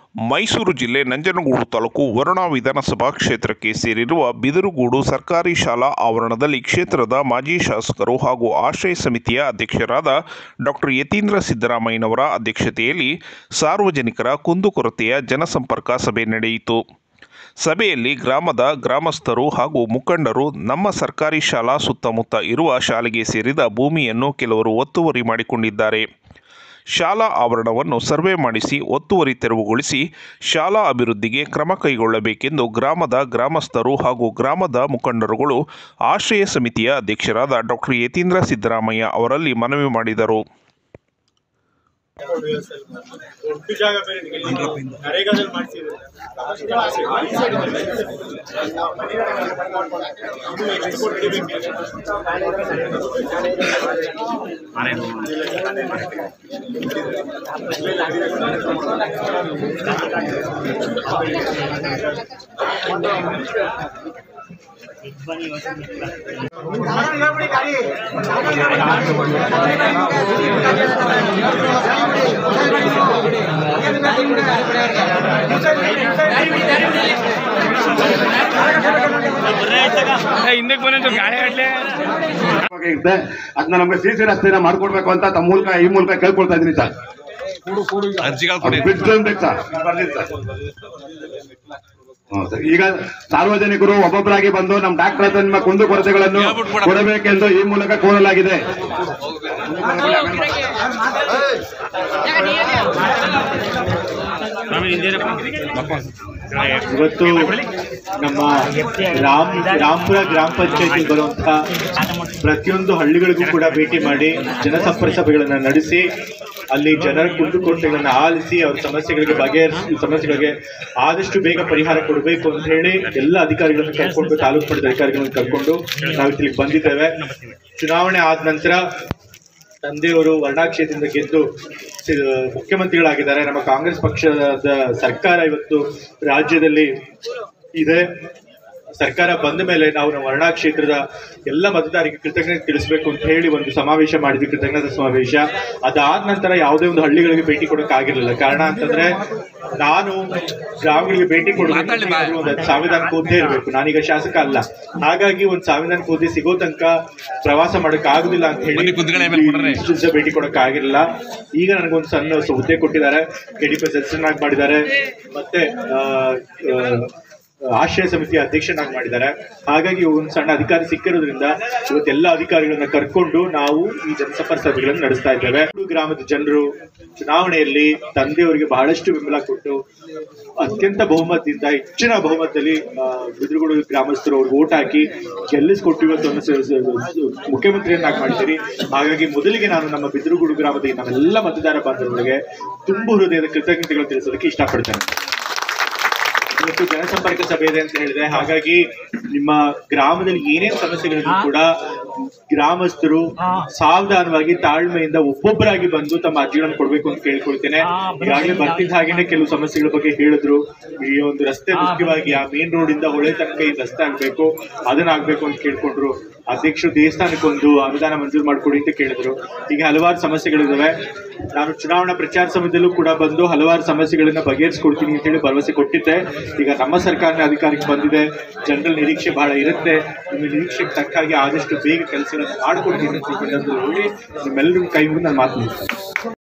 ಮೈಸೂರು ಜಿಲ್ಲೆ ನಂಜನಗೂಡು ತಾಲೂಕು ವರುಣಾ ವಿಧಾನಸಭಾ ಕ್ಷೇತ್ರಕ್ಕೆ ಸೇರಿರುವ ಬಿದಿರುಗೂಡು ಸರ್ಕಾರಿ ಶಾಲಾ ಆವರಣದಲ್ಲಿ ಕ್ಷೇತ್ರದ ಮಾಜಿ ಶಾಸಕರು ಹಾಗೂ ಆಶ್ರಯ ಸಮಿತಿಯ ಅಧ್ಯಕ್ಷರಾದ ಡಾಕ್ಟರ್ ಯತೀಂದ್ರ ಸಿದ್ದರಾಮಯ್ಯನವರ ಅಧ್ಯಕ್ಷತೆಯಲ್ಲಿ ಸಾರ್ವಜನಿಕರ ಕುಂದುಕೊರತೆಯ ಜನಸಂಪರ್ಕ ಸಭೆ ನಡೆಯಿತು ಸಭೆಯಲ್ಲಿ ಗ್ರಾಮದ ಗ್ರಾಮಸ್ಥರು ಹಾಗೂ ಮುಖಂಡರು ನಮ್ಮ ಸರ್ಕಾರಿ ಶಾಲಾ ಸುತ್ತಮುತ್ತ ಇರುವ ಶಾಲೆಗೆ ಸೇರಿದ ಭೂಮಿಯನ್ನು ಕೆಲವರು ಒತ್ತುವರಿ ಮಾಡಿಕೊಂಡಿದ್ದಾರೆ ಶಾಲಾ ಆವರಣವನ್ನು ಸರ್ವೆ ಮಾಡಿಸಿ ಒತ್ತುವರಿ ತೆರವುಗೊಳಿಸಿ ಶಾಲಾ ಅಭಿವೃದ್ಧಿಗೆ ಕ್ರಮ ಕೈಗೊಳ್ಳಬೇಕೆಂದು ಗ್ರಾಮದ ಗ್ರಾಮಸ್ಥರು ಹಾಗೂ ಗ್ರಾಮದ ಮುಖಂಡರುಗಳು ಆಶ್ರಯ ಸಮಿತಿಯ ಅಧ್ಯಕ್ಷರಾದ ಡಾಕ್ಟರ್ ಯತೀಂದ್ರ ಸಿದ್ದರಾಮಯ್ಯ ಅವರಲ್ಲಿ ಮನವಿ ಮಾಡಿದರು ಒಟ್ಟು ಜಾಗ ಬೇರೆ ನಿಮಗೆ ನರೇಗಾದಲ್ಲಿ ಮಾಡ್ಸಿದ್ರು ಎಷ್ಟು ಕೋಟಿ ಹಿಡಿಬೇಕು ಹಿಂದಕ್ಕೆ ಬಂದ್ರೆ ಗಾಳಿ ಆಡ್ಲೆ ಇರುತ್ತೆ ಅದನ್ನ ನಮ್ಗೆ ಸಿ ಸಿ ರಸ್ತೆನ ಮಾಡ್ಕೊಡ್ಬೇಕು ಅಂತ ತಮ್ಮ ಮೂಲಕ ಈ ಮೂಲಕ ಕೇಳ್ಕೊಳ್ತಾ ಇದೀನಿ ಸರ್ ಬಿಡ್ಸ್ಕೊಳ್ಬೇಕು ಸರ್ ಬರ್ತೀನಿ ಸರ್ ಹ್ಮ್ ಸರ್. ಈಗ ಸಾರ್ವಜನಿಕರು ಒಬ್ಬೊಬ್ಬರಾಗಿ ಬಂದು ನಮ್ಮ ಡಾಕ್ಟರ್ ಹತ್ರ ನಿಮ್ಮ ಕುಂದು ಕೊರತೆಗಳನ್ನು ಕೊಡಬೇಕೆಂದು ಈ ಮೂಲಕ ಕೋರಲಾಗಿದೆ ಇವತ್ತು ನಮ್ಮ ರಾಮ್ ರಾಮ್ಪುರ ಗ್ರಾಮ ಪಂಚಾಯತಿ ಬರುವಂತಹ ಪ್ರತಿಯೊಂದು ಹಳ್ಳಿಗಳಿಗೂ ಕೂಡ ಭೇಟಿ ಮಾಡಿ ಜನಸಂಪರ್ಕ ಸಭೆಗಳನ್ನ ನಡೆಸಿ ಅಲ್ಲಿ ಜನರ ಕುಂದುಕೊರತೆಗಳನ್ನ ಆಲಿಸಿ ಅವರ ಸಮಸ್ಯೆಗಳಿಗೆ ಬಗೆಹರಿಸಿ ಸಮಸ್ಯೆಗಳಿಗೆ ಆದಷ್ಟು ಬೇಗ ಪರಿಹಾರ ಕೊಡಬೇಕು ಅಂತ ಹೇಳಿ ಎಲ್ಲ ಅಧಿಕಾರಿಗಳನ್ನು ಕರ್ಕೊಂಡು ತಾಲೂಕು ಮಟ್ಟದ ಅಧಿಕಾರಿಗಳನ್ನು ಕರ್ಕೊಂಡು ನಾವು ಇಲ್ಲಿಗೆ ಬಂದಿದ್ದೇವೆ ಚುನಾವಣೆ ಆದ ನಂತರ ತಂದೆಯವರು ವರ್ಣಾ ಕ್ಷೇತ್ರದಿಂದ ಗೆದ್ದು ಸಿ- ಮುಖ್ಯಮಂತ್ರಿಗಳಾಗಿದ್ದಾರೆ ನಮ್ಮ ಕಾಂಗ್ರೆಸ್ ಪಕ್ಷದ ಸರ್ಕಾರ ಇವತ್ತು ರಾಜ್ಯದಲ್ಲಿ ಇದೆ ಸರ್ಕಾರ ಬಂದ ಮೇಲೆ ನಾವು ನಮ್ಮ ವರ್ಣಾ ಕ್ಷೇತ್ರದ ಎಲ್ಲ ಮತದಾರರಿಗೆ ಕೃತಜ್ಞತೆ ತಿಳಿಸಬೇಕು ಅಂತ ಹೇಳಿ ಒಂದು ಸಮಾವೇಶ ಮಾಡಿದ್ವಿ ಕೃತಜ್ಞತಾ ಸಮಾವೇಶ ಅದಾದ ನಂತರ ಯಾವುದೇ ಒಂದು ಹಳ್ಳಿಗಳಿಗೆ ಭೇಟಿ ಕೊಡಕ್ ಆಗಿರ್ಲಿಲ್ಲ ಕಾರಣ ಅಂತಂದ್ರೆ ನಾನು ಗ್ರಾಮಗಳಿಗೆ ಭೇಟಿ ಕೊಡಬೇಕು ಒಂದು ಸಂವಿಧಾನಕ್ಕೆ ಹುದ್ದೆ ಇರಬೇಕು ನಾನೀಗ ಶಾಸಕ ಅಲ್ಲ ಹಾಗಾಗಿ ಒಂದು ಸಂವಿಧಾನಕ್ಕೆ ಹುದ್ದೆ ಸಿಗೋ ತನಕ ಪ್ರವಾಸ ಮಾಡಕ್ ಆಗುದಿಲ್ಲ ಅಂತ ಹೇಳಿ ಇಷ್ಟು ದಿವಸ ಭೇಟಿ ಕೊಡಕ್ ಆಗಿರಲಿಲ್ಲ ಈಗ ನನಗೊಂದು ಸಣ್ಣ ಸ- ಹುದ್ದೆ ಕೊಟ್ಟಿದ್ದಾರೆ ಕೆ ಡಿ ಪಿ ಸದಸ್ಯನಾಗಿ ಮಾಡಿದ್ದಾರೆ ಮತ್ತೆ ಆ, ಆ, ಆಶ್ರಯ ಸಮಿತಿಯ ಅಧ್ಯಕ್ಷನಾಗಿ ಮಾಡಿದ್ದಾರೆ ಹಾಗಾಗಿ ಒಂದು ಸಣ್ಣ ಅಧಿಕಾರ ಸಿಕ್ಕಿರೋದ್ರಿಂದ ಇವತ್ತೆಲ್ಲ ಅಧಿಕಾರಿಗಳನ್ನ ಕರ್ಕೊಂಡು ನಾವು ಈ ಜನಸಂಪರ್ಕ ಸಭೆಗಳನ್ನು ನಡೆಸ್ತಾ ಇದ್ದೇವೆ ಮೂರು ಗ್ರಾಮದ ಜನರು ಚುನಾವಣೆಯಲ್ಲಿ ತಂದೆಯವರಿಗೆ ಬಹಳಷ್ಟು ಬೆಂಬಲ ಕೊಟ್ಟು ಅತ್ಯಂತ ಬಹುಮತದಿಂದ ಹೆಚ್ಚಿನ ಬಹುಮತದಲ್ಲಿ ಆ, ಬಿದಿರುಗುಡು ಗ್ರಾಮಸ್ಥರು ಅವ್ರಿಗೆ ಓಟ್ ಹಾಕಿ ಗೆಲ್ಲಿಸ್ಕೊಟ್ಟು ಇವತ್ತು ಒಂದು ಸ- ಸ- ಸ- ಮುಖ್ಯಮಂತ್ರಿಯನ್ನಾಗಿ ಮಾಡಿದ್ದೀರಿ ಹಾಗಾಗಿ ಮೊದಲಿಗೆ ನಾನು ನಮ್ಮ ಬಿದಿರುಗುಡು ಗ್ರಾಮದ ಈ ನಮ್ಮೆಲ್ಲ ಮತದಾರ ಬಾಂಧವರಿಗೆ ತುಂಬು ಹೃದಯದ ಕೃತಜ್ಞತೆಗಳು ತಿಳಿಸೋದಕ್ಕೆ ಇಷ್ಟಪಡ್ತೇನೆ ಇವತ್ತು ಜನಸಂಪರ್ಕ ಸಭೆ ಇದೆ ಅಂತ ಹೇಳಿದೆ ಹಾಗಾಗಿ ನಿಮ್ಮ ಗ್ರಾಮದಲ್ಲಿ ಏನೇನ್ ಸಮಸ್ಯೆಗಳಿದ್ರು ಕೂಡ ಗ್ರಾಮಸ್ಥರು ಸಾವಧಾನವಾಗಿ ತಾಳ್ಮೆಯಿಂದ ಒಬ್ಬೊಬ್ಬರಾಗಿ ಬಂದು ತಮ್ಮ ಅರ್ಜಿಗಳನ್ನು ಕೊಡ್ಬೇಕು ಅಂತ ಕೇಳ್ಕೊಳ್ತೇನೆ ಈಗಾಗಲೇ ಬರ್ತಿದ್ದ ಹಾಗೇನೆ ಕೆಲವು ಸಮಸ್ಯೆಗಳ ಬಗ್ಗೆ ಹೇಳಿದ್ರು ಈ ಒಂದು ರಸ್ತೆ ಮುಖ್ಯವಾಗಿ ಆ ಮೇನ್ ರೋಡ್ ಇಂದ ಹೊಳೆ ತನಕ ಈ ರಸ್ತೆ ಆಗ್ಬೇಕು ಅದನ್ನ ಆಗ್ಬೇಕು ಅಂತ ಕೇಳ್ಕೊಂಡ್ರು ಅಧ್ಯಕ್ಷರು ದೇವಸ್ಥಾನಕ್ಕೊಂದು ಅನುದಾನ ಮಂಜೂರು ಮಾಡ್ಕೊಡಿ ಅಂತ ಕೇಳಿದ್ರು ಈಗ ಹಲವಾರು ಸಮಸ್ಯೆಗಳಿದಾವೆ ನಾನು ಚುನಾವಣಾ ಪ್ರಚಾರ ಸಮಯದಲ್ಲೂ ಕೂಡ ಬಂದು ಹಲವಾರು ಸಮಸ್ಯೆಗಳನ್ನ ಬಗೆಹರಿಸ್ಕೊಡ್ತೀನಿ ಅಂತ ಹೇಳಿ ಭರವಸೆ ಕೊಟ್ಟಿದ್ದೆ ಈಗ ನಮ್ಮ ಸರ್ಕಾರನ ಅಧಿಕಾರಕ್ಕೆ ಬಂದಿದೆ ಜನರಲ್ ನಿರೀಕ್ಷೆ ಬಹಳ ಇರುತ್ತೆ ನಿಮ್ಮ ನಿರೀಕ್ಷೆಗೆ ತಕ್ಕ ಹಾಗೆ ಆದಷ್ಟು ಬೇಗ ಕೆಲಸಗಳನ್ನು ಮಾಡ್ಕೊಡ್ತೀನಿ ಅಂತ ಈ ಸಂದರ್ಭದಲ್ಲಿ ಹೇಳಿ ನಿಮ್ಮೆಲ್ಲರಿಗೂ ಕೈ ಮುಗಿದು ನಾನು ಮಾತು ಮುಗಿಸ್ತೇನೆ